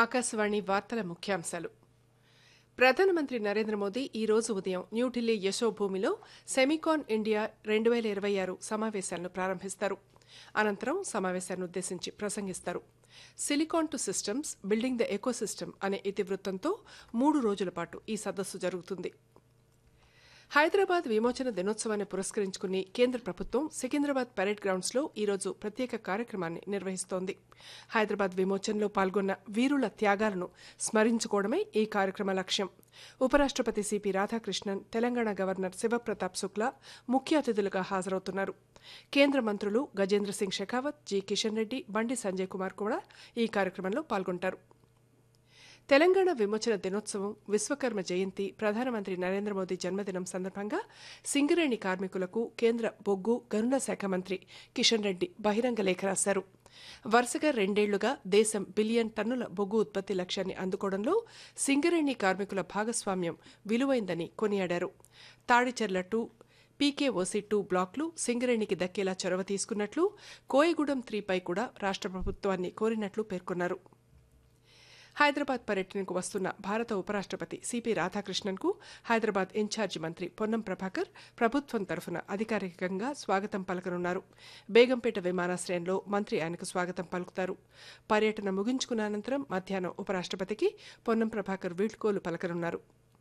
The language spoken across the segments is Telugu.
ఆకాశవాణి వార్తల ముఖ్యాంశాలు ప్రధానమంత్రి నరేంద్ర మోదీ ఈ రోజు ఉదయం న్యూఢిల్లీ యశోభూమిలో సెమికాన్ ఇండియా రెండు వేల ఇరవై ఆరు సమావేశాలను ప్రారంభిస్తారు అనంతరం సమావేశాన్ని ఉద్దేశించి ప్రసంగిస్తారు silicon to systems building the ecosystem అనే ఇతివృత్తంతో మూడు రోజుల పాటు ఈ సదస్సు జరుగుతుంది హైదరాబాద్ విమోచన దినోత్సవాన్ని పురస్కరించుకుని కేంద్ర ప్రభుత్వం సికింద్రాబాద్ పరేడ్ గ్రౌండ్స్ లో ఈరోజు ప్రత్యేక కార్యక్రమాన్ని నిర్వహిస్తోంది హైదరాబాద్ విమోచనలో పాల్గొన్న వీరుల త్యాగాలను స్మరించుకోవడమే ఈ కార్యక్రమ లక్ష్యం ఉపరాష్ట్రపతి సిపి రాధాకృష్ణన్ తెలంగాణ గవర్నర్ శివప్రతాప్ శుక్లా ముఖ్య అతిథులుగా హాజరవుతున్నారు కేంద్ర మంత్రులు గజేంద్ర సింగ్ షెకావత్ జి కిషన్ రెడ్డి బండి సంజయ్ కుమార్ కూడా ఈ కార్యక్రమంలో పాల్గొంటారు తెలంగాణ విమోచన దినోత్సవం విశ్వకర్మ జయంతి ప్రధానమంత్రి నరేంద్ర మోదీ జన్మదినం సందర్భంగా సింగరేణి కార్మికులకు కేంద్ర బొగ్గు గనుల శాఖ మంత్రి కిషన్ రెడ్డి బహిరంగ లేఖ రాశారు వరుసగా రెండేళ్లుగా దేశం బిలియన్ టన్నుల బొగ్గు ఉత్పత్తి లక్ష్యాన్ని అందుకోవడంలో సింగరేణి కార్మికుల భాగస్వామ్యం విలువైందని కొనియాడారు తాడిచెర్ల టూ పీకేఓసీ టూ బ్లాక్లు సింగరేణికి దక్కేలా చొరవ తీసుకున్నట్లు కోయగూడెం త్రీపై కూడా రాష్ట్ర ప్రభుత్వాన్ని కోరినట్లు పేర్కొన్నారు హైదరాబాద్ పర్యటనకు వస్తున్న భారత ఉపరాష్ట్రపతి సిపి రాధాకృష్ణన్కు హైదరాబాద్ ఇన్ఛార్జి మంత్రి పొన్నం ప్రభాకర్ ప్రభుత్వం తరఫున అధికారికంగా స్వాగతం పలకనున్నారు బేగంపేట విమానాశ్రయంలో మంత్రి ఆయనకు స్వాగతం పలుకుతారు పర్యటన ముగించుకున్న అనంతరం మధ్యాహ్నం ఉపరాష్ట్రపతికి పొన్నం ప్రభాకర్ వీడ్కోలు పలకనున్నారు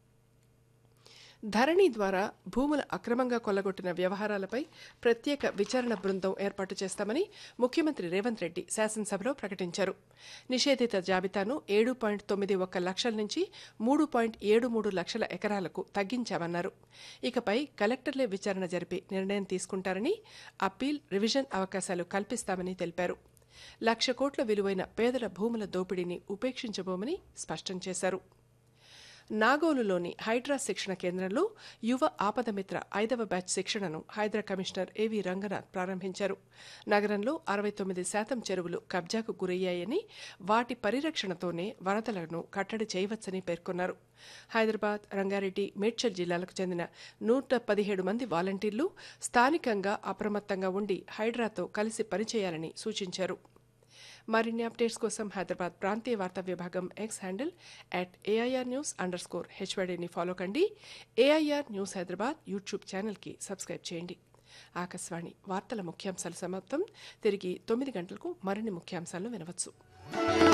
ధరణి ద్వారా భూముల అక్రమంగా కొల్లగొట్టిన వ్యవహారాలపై ప్రత్యేక విచారణ బృందం ఏర్పాటు చేస్తామని ముఖ్యమంత్రి రేవంత్ రెడ్డి శాసనసభలో ప్రకటించారు నిషేధిత జాబితాను ఏడు పాయింట్ తొమ్మిది ఒక్క లక్షల నుంచి మూడు పాయింట్ ఏడు మూడు లక్షల ఎకరాలకు తగ్గించామన్నారు ఇకపై కలెక్టర్లే విచారణ జరిపి నిర్ణయం తీసుకుంటారని అప్పీల్ రివిజన్ అవకాశాలు కల్పిస్తామని తెలిపారు లక్ష కోట్ల విలువైన పేదల భూముల దోపిడీని ఉపేక్షించబోమని స్పష్టం చేశారు నాగోలులోని హైడ్రా శిక్షణ కేంద్రంలో యువ ఆపదమిత్ర ఐదవ బ్యాచ్ శిక్షణను హైదరా కమిషనర్ ఏవి రంగనాథ్ ప్రారంభించారు నగరంలో అరవై తొమ్మిది శాతం చెరువులు కబ్జాకు గురయ్యాయని వాటి పరిరక్షణతోనే వరదలను కట్టడి చేయవచ్చని పేర్కొన్నారు హైదరాబాద్ రంగారెడ్డి మేడ్చల్ జిల్లాలకు చెందిన నూట పదిహేడు మంది వాలంటీర్లు స్థానికంగా అప్రమత్తంగా ఉండి హైడ్రాతో కలిసి పనిచేయాలని సూచించారు మరిన్ని అప్డేట్స్ కోసం హైదరాబాద్ ప్రాంతీయ వార్తా విభాగం X handle at AIR news underscore హెచ్వైడీని ఫాలో కండి ఏఐఆర్ న్యూస్ హైదరాబాద్ యూట్యూబ్ ఛానల్కి సబ్స్క్రైబ్ చేయండి ఆకాశవాణి వార్తల ముఖ్యాంశాలు సమాప్తం తిరిగి తొమ్మిది గంటలకు మరిన్ని ముఖ్యాంశాలను వినవచ్చు